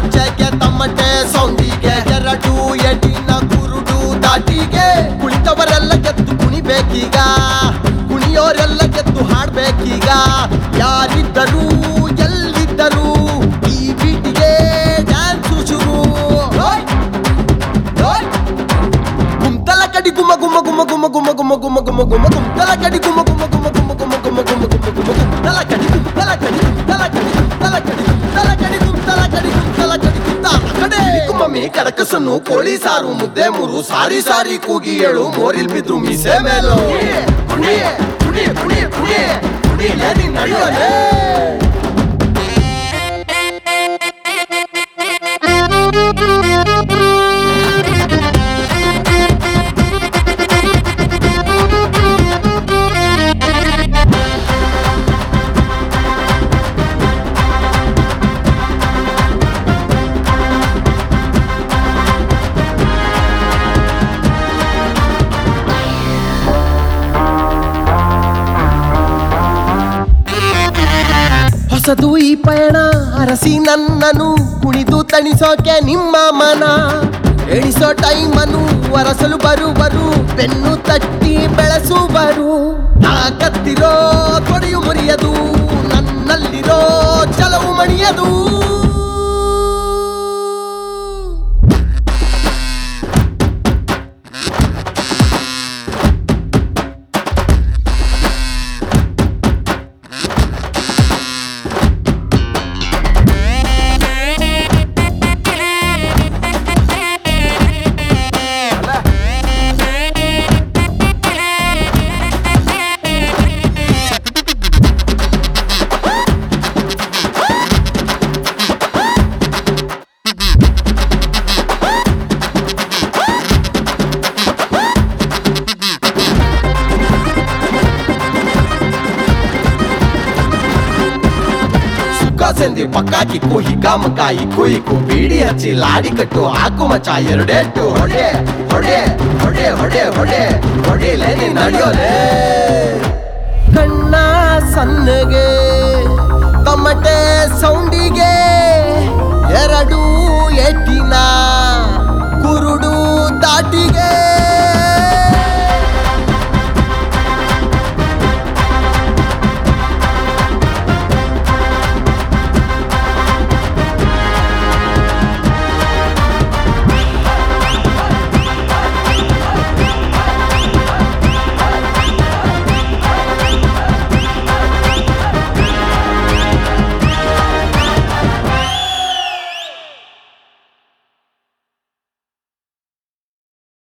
ಮಚ್ಚೆಗೆ ತಮ್ಮಟೆ ಸೌಂಡಿಗೆ ಎರಡು ಎಡಿನ ಕುರುಡು ದಾಟಿಗೆ ಕುಳಿತವರೆಲ್ಲ ಗೆದ್ದು ಕುಣಿಬೇಕೀಗ ಕುಣಿಯೋರೆಲ್ಲ ಗೆದ್ದು ಹಾಡ್ಬೇಕೀಗ ಯಾರಿದ್ದರು ಎಲ್ಲಿದ್ದರು ಈ ಬೀಟಿಗೆ ಡ್ಯಾನ್ಸು ಶುರು ಓಯ್! ಓಯ್! ಗುಮ್ತಲ ಕಡಿ ಗುಮ ಗುಮ ಗುಮ ಗುಮ ಗುಮ ಗುಮ ಗುಮ ಗುಮ ಗುಮ ಗುಮ್ತಲ ಕಡಿ ಗುಮ ಗುಮ ಗುಮ ಗುಮ ಗುಮ ಗುಮ ಗುಮ ಗುಮ ಗುಮ ಗುಮ್ತಲ ಕಡಿ ಗುಮ್ತಲ ಕಡಿ ಗುಮ್ತಲ ಕಡಿ ಗುಮ್ತಲ ಕಡಿ ಗುಮ್ತಲ ಕಡಿ ಗುಮ್ತಲ ಕಡಿ ಗುಮ್ತಲ ಕಡಿ ಗುಮ್ತಲ ಕಡೆ ಗುಮ್ಮಮ್ಮಿ ಕಡಕಸನ್ನು ಕೋಳಿ ಸಾರು ಮುದ್ದೆ ಮೂರು ಸಾರಿ ಸಾರಿ ಕೂಗಿ ಏಳು ಮೋರಿಲ್ ಬಿದ್ರು ಮೀಸೆ ಮೇಲು ಕುಣಿ ಕುಣಿ ಕುಣಿ ಕುಣಿ ಕುಣಿಲೆ ನೀನ್ ನಡೆಯೋಲೆ ಹೊಸದು ಈ ಪಯಣ ಅರಸಿ ನನ್ನನು ಕುಣಿದು ತಣಿಸೋಕೆ ನಿಮ್ಮ ಮನ ಎಣಿಸೋ ಟೈಮನು ಅರಸಲು ಬರುವರು ಬೆನ್ನು ತಟ್ಟಿ ಬೆಳೆಸುವರು ತಾಕತ್ತಿರೋ ತೊಡೆಯು ಮುರಿಯದು ನನ್ನಲ್ಲಿರೋ ಚಲವು ಮಣಿಯದು ಸುಕ್ಕ ಸಂದಿ ಪಕ್ಕ ಕಿಕ್ಕು ಹಿಗ್ಗ ಮಕ್ಕ ಇಕ್ಕು ಇಕ್ಕು ಬೀಡಿ ಹಚ್ಚಿ ಲಾಡಿ ಕಟ್ಟು ಹಾಕು ಮಚ್ಚ ಎರಡೇಟು ಹೊಡೆ ಹೊಡೆ ಹೊಡೆ ಹೊಡೆ ಹೊಡೆ ಹೊಡಿಲೆ ನೀನ್ ನಡೆಯೋಲೆ ಕಣ್ಣ ಸಣ್ಣಗೆ